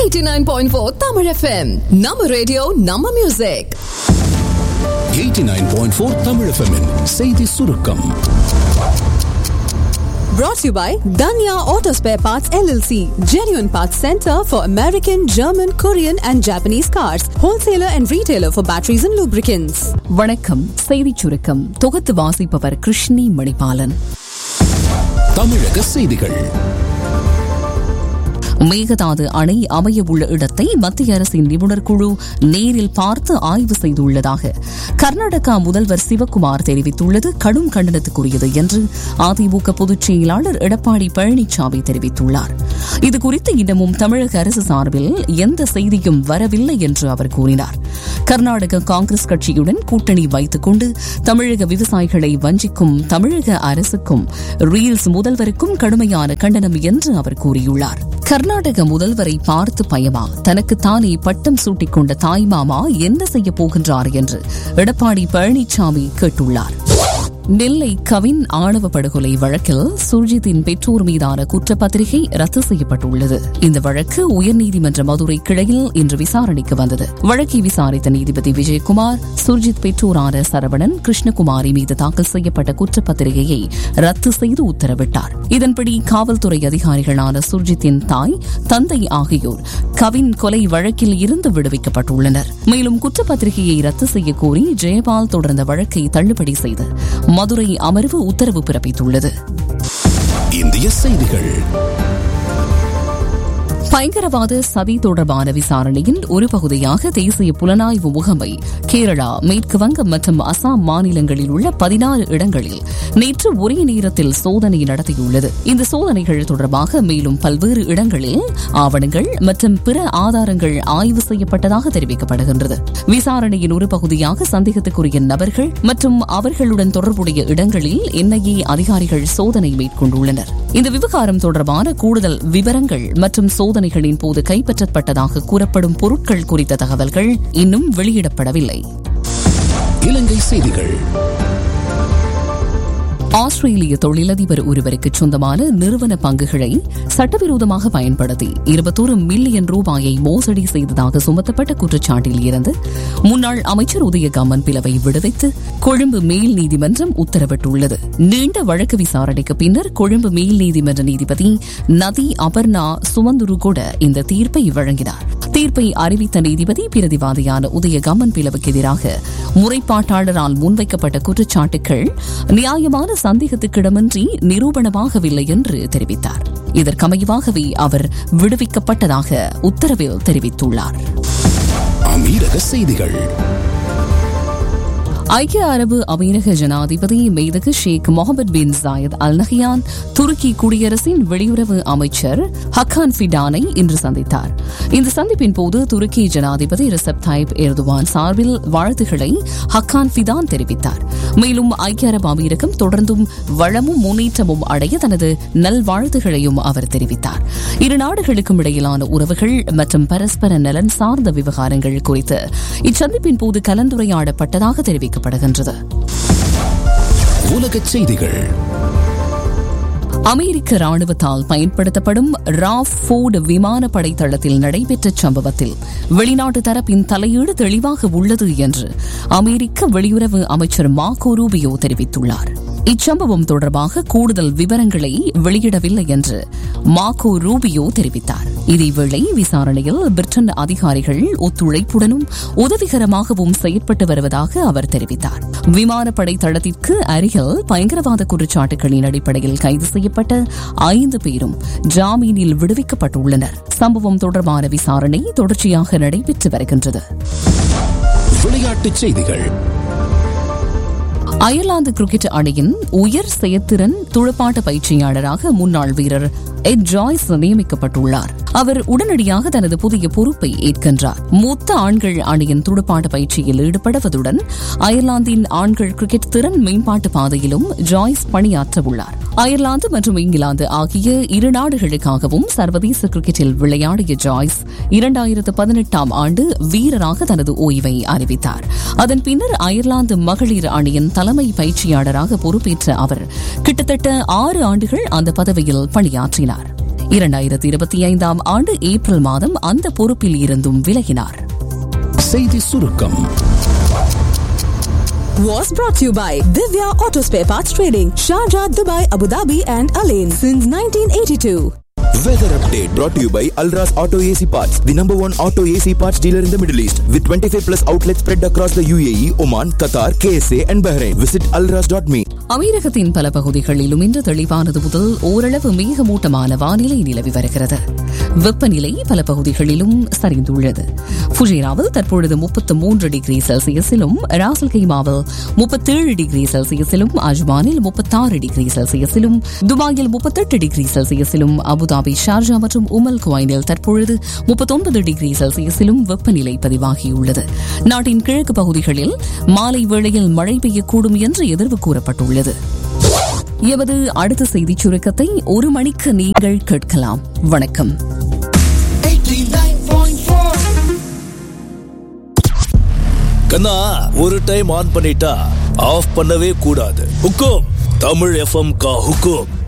89.4 Tamil FM நம்ம radio நம்ம music 89.4 Tamil FM -இன் செய்தி சுருக்கம் brought to you by Danya Auto Spare Parts LLC genuine parts center for American German Korean and Japanese cars wholesaler and retailer for batteries and lubricants வணக்கம் செய்திச் சுருக்கம் தொகுத்து வாசிப்பவர் கிருஷ்ணி மணிபாலன் தமிழக செய்திகள் மேகதாது அணை அமைய உள்ள இடத்தை மத்திய அரசின் நிபுணர் குழு நேரில் பார்த்து ஆய்வு செய்துள்ளதாக கர்நாடகா முதல்வர் சிவக்குமார் தெரிவித்துள்ளது கடும் கண்டனத்துக்குரியது என்று அதிமுக பொதுச் செயலாளர் எடப்பாடி பழனிசாமி தெரிவித்துள்ளார் இதுகுறித்து இன்னமும் தமிழக அரசு சார்பில் எந்த செய்தியும் வரவில்லை என்று அவர் கூறினார் கர்நாடக காங்கிரஸ் கட்சியுடன் கூட்டணி வைத்துக் கொண்டு தமிழக விவசாயிகளை வஞ்சிக்கும் தமிழக அரசுக்கும் ரீல்ஸ் முதல்வருக்கும் கடுமையான கண்டனம் என்று அவர் கூறியுள்ளார் கர்நாடக முதல்வரை பார்த்து பயமா தனக்கு தானே பட்டம் சூட்டிக் கொண்ட தாய்மாமா என்ன செய்ய போகின்றார் என்று எடப்பாடி பழனிசாமி கேட்டுள்ளார் நெல்லை கவின் ஆணவ படுகொலை வழக்கில் சுர்ஜித்தின் பெற்றோர் மீதான குற்றப்பத்திரிகை ரத்து செய்யப்பட்டுள்ளது இந்த வழக்கு உயர்நீதிமன்ற மதுரை கிளையில் இன்று விசாரணைக்கு வந்தது வழக்கை விசாரித்த நீதிபதி விஜயகுமார் சுர்ஜித் பெற்றோரான சரவணன் கிருஷ்ணகுமாரி மீது தாக்கல் செய்யப்பட்ட குற்றப்பத்திரிகையை ரத்து செய்து உத்தரவிட்டார் இதன்படி காவல்துறை அதிகாரிகளான சுர்ஜித்தின் தாய் தந்தை ஆகியோர் கவின் கொலை வழக்கில் இருந்து விடுவிக்கப்பட்டுள்ளனர் மேலும் குற்றப்பத்திரிகையை ரத்து செய்ய கோரி ஜெயபால் தொடர்ந்த வழக்கை தள்ளுபடி செய்து மதுரை அமர்வு உத்தரவு பிறப்பித்துள்ளது இந்திய செய்திகள் பயங்கரவாத சதி தொடர்பான விசாரணையின் ஒரு பகுதியாக தேசிய புலனாய்வு முகமை கேரளா மேற்கு வங்கம் மற்றும் அசாம் மாநிலங்களில் உள்ள பதினாறு இடங்களில் நேற்று ஒரே நேரத்தில் சோதனை நடத்தியுள்ளது இந்த சோதனைகள் தொடர்பாக மேலும் பல்வேறு இடங்களில் ஆவணங்கள் மற்றும் பிற ஆதாரங்கள் ஆய்வு செய்யப்பட்டதாக தெரிவிக்கப்படுகின்றது விசாரணையின் ஒரு பகுதியாக சந்தேகத்துக்குரிய நபர்கள் மற்றும் அவர்களுடன் தொடர்புடைய இடங்களில் என்ஐஏ அதிகாரிகள் சோதனை மேற்கொண்டுள்ளனர் இந்த விவகாரம் தொடர்பான கூடுதல் விவரங்கள் மற்றும் சோதனைகளின் போது கைப்பற்றப்பட்டதாக கூறப்படும் பொருட்கள் குறித்த தகவல்கள் இன்னும் வெளியிடப்படவில்லை இலங்கை செய்திகள் ஆஸ்திரேலிய தொழிலதிபர் ஒருவருக்கு சொந்தமான நிறுவன பங்குகளை சட்டவிரோதமாக பயன்படுத்தி இருபத்தோரு மில்லியன் ரூபாயை மோசடி செய்ததாக சுமத்தப்பட்ட குற்றச்சாட்டில் இருந்து முன்னாள் அமைச்சர் உதயகம்மன் பிளவை விடுவித்து கொழும்பு மேல் நீதிமன்றம் உத்தரவிட்டுள்ளது நீண்ட வழக்கு விசாரணைக்கு பின்னர் கொழும்பு மேல் நீதிமன்ற நீதிபதி நதி அபர்ணா சுமந்துரு கூட இந்த தீர்ப்பை வழங்கினார் தீர்ப்பை அறிவித்த நீதிபதி பிரதிவாதியான உதயகம்மன் பிளவுக்கு எதிராக முறைப்பாட்டாளரால் முன்வைக்கப்பட்ட குற்றச்சாட்டுகள் நியாயமான சந்தேகத்துக்கிடமின்றி நிரூபணமாகவில்லை என்று தெரிவித்தார் இதற்கமைவாகவே அவர் விடுவிக்கப்பட்டதாக உத்தரவில் தெரிவித்துள்ளார் அமீரக செய்திகள் ஐக்கிய அரபு அமீரக ஜனாதிபதி மெய்தகு Sheikh Mohammed bin Zayed Al Nahyan துருக்கி குடியரசின் வெளியுறவு அமைச்சர் ஹக்கான் ஃபிடானை இன்று சந்தித்தார் இந்த சந்திப்பின் போது துருக்கி ஜனாதிபதி ரிசப் தாயிப் எர்துவான் சார்பில் வாழ்த்துக்களை ஹக்கான் ஃபிதான் தெரிவித்தார் மேலும் ஐக்கிய அரபு அமீரகம் தொடர்ந்தும் வளமும் முன்னேற்றமும் அடைய தனது நல்வாழ்த்துகளையும் அவர் தெரிவித்தார் இரு நாடுகளுக்கும் இடையிலான உறவுகள் மற்றும் பரஸ்பர நலன் சார்ந்த விவகாரங்கள் குறித்து இச்சந்திப்பின் போது கலந்துரையாடப்பட்டதாக தெரிவிக்கப்பட்டது தெரிவிக்கப்படுகின்றது உலக செய்திகள் அமெரிக்க ராணுவத்தால் பயன்படுத்தப்படும் ராஃப் ஃபோர்டு விமானப்படை தளத்தில் நடைபெற்ற சம்பவத்தில் வெளிநாட்டு தரப்பின் தலையீடு தெளிவாக உள்ளது என்று அமெரிக்க வெளியுறவு அமைச்சர் மார்கோ ரூபியோ தெரிவித்துள்ளார் இச்சம்பவம் தொடர்பாக கூடுதல் விவரங்களை வெளியிடவில்லை என்று மார்கோ ரூபியோ தெரிவித்தார் இதேவேளை விசாரணையில் பிரிட்டன் அதிகாரிகள் ஒத்துழைப்புடனும் உதவிகரமாகவும் செயற்பட்டு வருவதாக அவர் தெரிவித்தார் விமானப்படை தளத்திற்கு அருகில் பயங்கரவாத குற்றச்சாட்டுகளின் அடிப்படையில் கைது செய்யப்பட்ட ஐந்து பேரும் ஜாமீனில் விடுவிக்கப்பட்டுள்ளனர் சம்பவம் தொடர்பான விசாரணை தொடர்ச்சியாக நடைபெற்று வருகின்றது விளையாட்டுச் செய்திகள் அயர்லாந்து கிரிக்கெட் அணியின் உயர் செயற்திறன் துடுப்பாட்ட பயிற்சியாளராக முன்னாள் வீரர் எட் ஜாய்ஸ் நியமிக்கப்பட்டுள்ளார் அவர் உடனடியாக தனது புதிய பொறுப்பை ஏற்கின்றார் மூத்த ஆண்கள் அணியின் துடுப்பாட்ட பயிற்சியில் ஈடுபடுவதுடன் அயர்லாந்தின் ஆண்கள் கிரிக்கெட் திறன் மேம்பாட்டு பாதையிலும் ஜாய்ஸ் பணியாற்ற உள்ளார் அயர்லாந்து மற்றும் இங்கிலாந்து ஆகிய இரு நாடுகளுக்காகவும் சர்வதேச கிரிக்கெட்டில் விளையாடிய ஜாய்ஸ் இரண்டாயிரத்து பதினெட்டாம் ஆண்டு வீரராக தனது ஓய்வை அறிவித்தார் அதன் பின்னர் அயர்லாந்து மகளிர் அணியின் தலைமை பயிற்சியாளராக பொறுப்பேற்ற அவர் கிட்டத்தட்ட ஆறு ஆண்டுகள் அந்த பதவியில் பணியாற்றினார் இரண்டாயிரத்தி இருபத்தி ஐந்தாம் ஆண்டு ஏப்ரல் மாதம் அந்த பொறுப்பில் இருந்தும் விலகினார் செய்தி சுருக்கம் Was brought to you by Divya Auto Spare Parts Trading, Sharjah, Dubai, Abu Dhabi, and Alain since 1982. Weather update brought to you by Alras Auto AC Parts, the number one auto AC parts dealer in the Middle East, with 25 plus outlets spread across the UAE, Oman, Qatar, KSA, and Bahrain. Visit alras.me. அமீரகத்தின் பல பகுதிகளிலும் இன்று தெளிவானது முதல் ஓரளவு மேகமூட்டமான வானிலை நிலவி வருகிறது வெப்பநிலை பல பகுதிகளிலும் சரிந்துள்ளது ஃபுஜேராவில் தற்பொழுது முப்பத்து மூன்று டிகிரி செல்சியஸிலும் ராசல் கைமாவில் முப்பத்தேழு டிகிரி செல்சியஸிலும் அஜ்மானில் முப்பத்தாறு டிகிரி செல்சியஸிலும் துபாயில் முப்பத்தெட்டு டிகிரி செல்சியஸிலும் அபுதாபி ஷார்ஜா மற்றும் உமல் குவைனில் தற்பொழுது முப்பத்தொன்பது டிகிரி செல்சியஸிலும் வெப்பநிலை பதிவாகியுள்ளது நாட்டின் கிழக்கு பகுதிகளில் மாலை வேளையில் மழை பெய்யக்கூடும் என்று எதிர்வு கூறப்பட்டுள்ளது எமது அடுத்த செய்திச் சுருக்கத்தை ஒரு மணிக்கு நீங்கள் கேட்கலாம் வணக்கம் கண்ணா ஒரு டைம் ஆன் பண்ணிட்டா ஆஃப் பண்ணவே கூடாது ஹுக்கும் தமிழ் எஃப்எம் கா ஹுக்கும்